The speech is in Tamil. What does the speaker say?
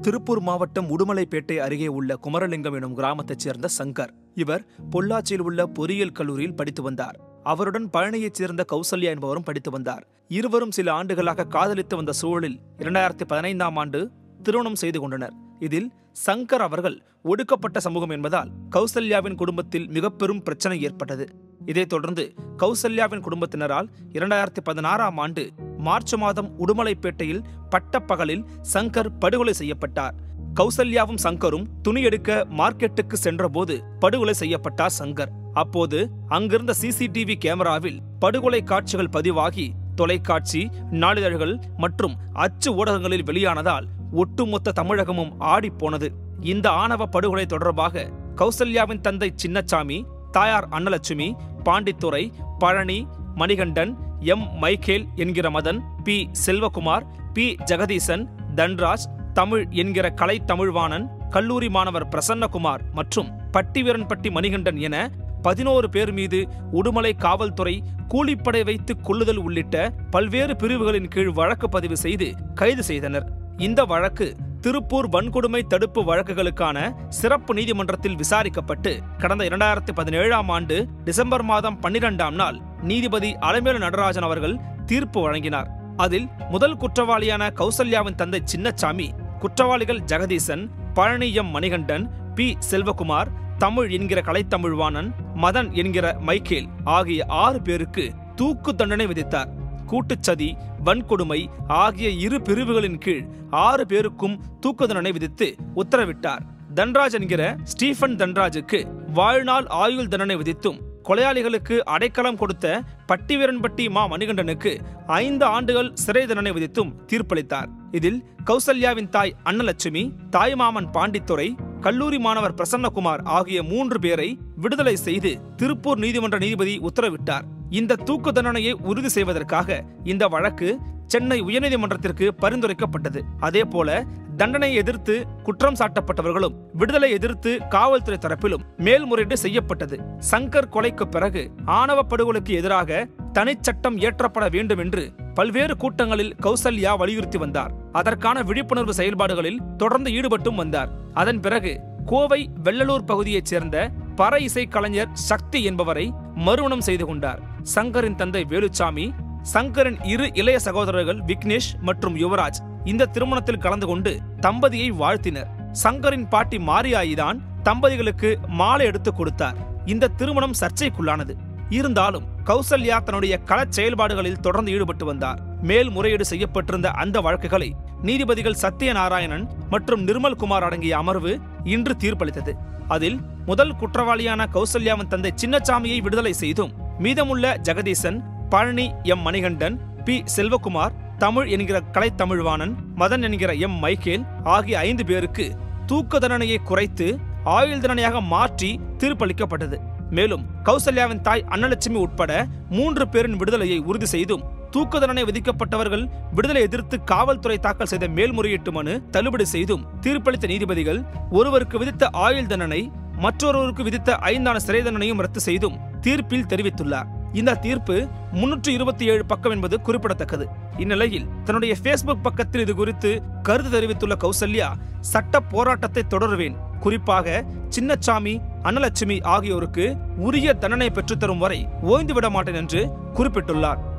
திருப்பூர் மாவட்டம் உடுமலைப்பேட்டை அருகே உள்ள குமரலிங்கம் எனும் கிராமத்தைச் சேர்ந்த சங்கர் இவர் பொள்ளாச்சியில் உள்ள பொறியியல் கல்லூரியில் படித்து வந்தார் அவருடன் பழனியைச் சேர்ந்த கௌசல்யா என்பவரும் படித்து வந்தார் இருவரும் சில ஆண்டுகளாக காதலித்து வந்த சூழலில் இரண்டாயிரத்தி பதினைந்தாம் ஆண்டு திருமணம் செய்து கொண்டனர் இதில் சங்கர் அவர்கள் ஒடுக்கப்பட்ட சமூகம் என்பதால் கௌசல்யாவின் குடும்பத்தில் மிக பெரும் பிரச்சனை ஏற்பட்டது இதைத் தொடர்ந்து கௌசல்யாவின் குடும்பத்தினரால் இரண்டாயிரத்தி பதினாறாம் ஆண்டு மார்ச் மாதம் உடுமலைப்பேட்டையில் பட்டப்பகலில் சங்கர் படுகொலை செய்யப்பட்டார் கௌசல்யாவும் சங்கரும் துணி எடுக்க மார்க்கெட்டுக்கு சென்றபோது படுகொலை செய்யப்பட்டார் சங்கர் அப்போது அங்கிருந்த சிசிடிவி கேமராவில் படுகொலை காட்சிகள் பதிவாகி தொலைக்காட்சி நாளிதழ்கள் மற்றும் அச்சு ஊடகங்களில் வெளியானதால் ஒட்டுமொத்த தமிழகமும் ஆடிப்போனது இந்த ஆணவ படுகொலை தொடர்பாக கௌசல்யாவின் தந்தை சின்னச்சாமி தாயார் அன்னலட்சுமி பாண்டித்துறை பழனி மணிகண்டன் எம் மைக்கேல் என்கிற மதன் பி செல்வகுமார் பி ஜெகதீசன் தன்ராஜ் தமிழ் என்கிற கலை தமிழ்வாணன் கல்லூரி மாணவர் பிரசன்னகுமார் மற்றும் பட்டிவீரன்பட்டி மணிகண்டன் என பதினோரு பேர் மீது உடுமலை காவல்துறை கூலிப்படை வைத்து கொள்ளுதல் உள்ளிட்ட பல்வேறு பிரிவுகளின் கீழ் வழக்கு பதிவு செய்து கைது செய்தனர் இந்த வழக்கு திருப்பூர் வன்கொடுமை தடுப்பு வழக்குகளுக்கான சிறப்பு நீதிமன்றத்தில் விசாரிக்கப்பட்டு கடந்த இரண்டாயிரத்தி பதினேழாம் ஆண்டு டிசம்பர் மாதம் பன்னிரெண்டாம் நாள் நீதிபதி அலமேலு நடராஜன் அவர்கள் தீர்ப்பு வழங்கினார் அதில் முதல் குற்றவாளியான கௌசல்யாவின் தந்தை சின்னச்சாமி குற்றவாளிகள் ஜெகதீசன் பழனி எம் மணிகண்டன் பி செல்வகுமார் தமிழ் என்கிற கலைத்தமிழ்வாணன் மதன் என்கிற மைக்கேல் ஆகிய ஆறு பேருக்கு தூக்கு தண்டனை விதித்தார் கூட்டுச்சதி வன்கொடுமை ஆகிய இரு பிரிவுகளின் கீழ் ஆறு பேருக்கும் தூக்கு தண்டனை விதித்து உத்தரவிட்டார் தன்ராஜ் என்கிற ஸ்டீஃபன் தன்ராஜுக்கு வாழ்நாள் ஆயுள் தண்டனை விதித்தும் கொலையாளிகளுக்கு அடைக்கலம் கொடுத்த பட்டிவீரன்பட்டி மா மணிகண்டனுக்கு ஐந்து ஆண்டுகள் சிறை தண்டனை விதித்தும் தீர்ப்பளித்தார் இதில் கௌசல்யாவின் தாய் அன்னலட்சுமி தாய்மாமன் பாண்டித்துறை கல்லூரி மாணவர் பிரசன்னகுமார் ஆகிய மூன்று பேரை விடுதலை செய்து திருப்பூர் நீதிமன்ற நீதிபதி உத்தரவிட்டார் இந்த தூக்கு தண்டனையை உறுதி செய்வதற்காக இந்த வழக்கு சென்னை உயர்நீதிமன்றத்திற்கு பரிந்துரைக்கப்பட்டது அதேபோல தண்டனையை எதிர்த்து குற்றம் சாட்டப்பட்டவர்களும் விடுதலை எதிர்த்து காவல்துறை தரப்பிலும் மேல்முறையீடு செய்யப்பட்டது சங்கர் கொலைக்கு பிறகு ஆணவ படுகொலைக்கு எதிராக தனிச்சட்டம் இயற்றப்பட வேண்டும் என்று பல்வேறு கூட்டங்களில் கௌசல்யா வலியுறுத்தி வந்தார் அதற்கான விழிப்புணர்வு செயல்பாடுகளில் தொடர்ந்து ஈடுபட்டும் வந்தார் அதன் பிறகு கோவை வெள்ளலூர் பகுதியைச் சேர்ந்த பற இசை கலைஞர் சக்தி என்பவரை மறுமணம் செய்து கொண்டார் சங்கரின் தந்தை வேலுச்சாமி சங்கரின் இரு இளைய சகோதரர்கள் விக்னேஷ் மற்றும் யுவராஜ் இந்த திருமணத்தில் கலந்து கொண்டு தம்பதியை வாழ்த்தினர் சங்கரின் பாட்டி மாரியாயிதான் தம்பதிகளுக்கு மாலை எடுத்து கொடுத்தார் இந்த திருமணம் சர்ச்சைக்குள்ளானது இருந்தாலும் கௌசல்யா தன்னுடைய களச் செயல்பாடுகளில் தொடர்ந்து ஈடுபட்டு வந்தார் மேல்முறையீடு செய்யப்பட்டிருந்த அந்த வழக்குகளை நீதிபதிகள் சத்யநாராயணன் மற்றும் நிர்மல் குமார் அடங்கிய அமர்வு இன்று தீர்ப்பளித்தது அதில் முதல் குற்றவாளியான கௌசல்யாவின் தந்தை சின்னசாமியை விடுதலை செய்தும் மீதமுள்ள ஜெகதீசன் பழனி எம் மணிகண்டன் பி செல்வகுமார் தமிழ் என்கிற கலைத்தமிழ்வாணன் மதன் என்கிற எம் மைக்கேல் ஆகிய ஐந்து பேருக்கு தூக்கு தண்டனையை குறைத்து ஆயுள் தண்டனையாக மாற்றி தீர்ப்பளிக்கப்பட்டது மேலும் கௌசல்யாவின் தாய் அன்னலட்சுமி உட்பட மூன்று பேரின் விடுதலையை உறுதி செய்தும் தூக்கு தண்டனை விதிக்கப்பட்டவர்கள் விடுதலை எதிர்த்து காவல்துறை தாக்கல் செய்த மேல்முறையீட்டு மனு தள்ளுபடி செய்தும் தீர்ப்பளித்த நீதிபதிகள் ஒருவருக்கு விதித்த ஆயுள் தண்டனை மற்றொருவருக்கு விதித்த ஐந்தான சிறை தண்டனையும் ரத்து செய்தும் தீர்ப்பில் தெரிவித்துள்ளார் இந்த தீர்ப்பு முன்னூற்று இருபத்தி ஏழு பக்கம் என்பது குறிப்பிடத்தக்கது இந்நிலையில் தன்னுடைய ஃபேஸ்புக் பக்கத்தில் இது குறித்து கருத்து தெரிவித்துள்ள கௌசல்யா சட்ட போராட்டத்தை தொடருவேன் குறிப்பாக சின்னச்சாமி அன்னலட்சுமி ஆகியோருக்கு உரிய தண்டனை பெற்றுத்தரும் வரை ஓய்ந்து விட மாட்டேன் என்று குறிப்பிட்டுள்ளார்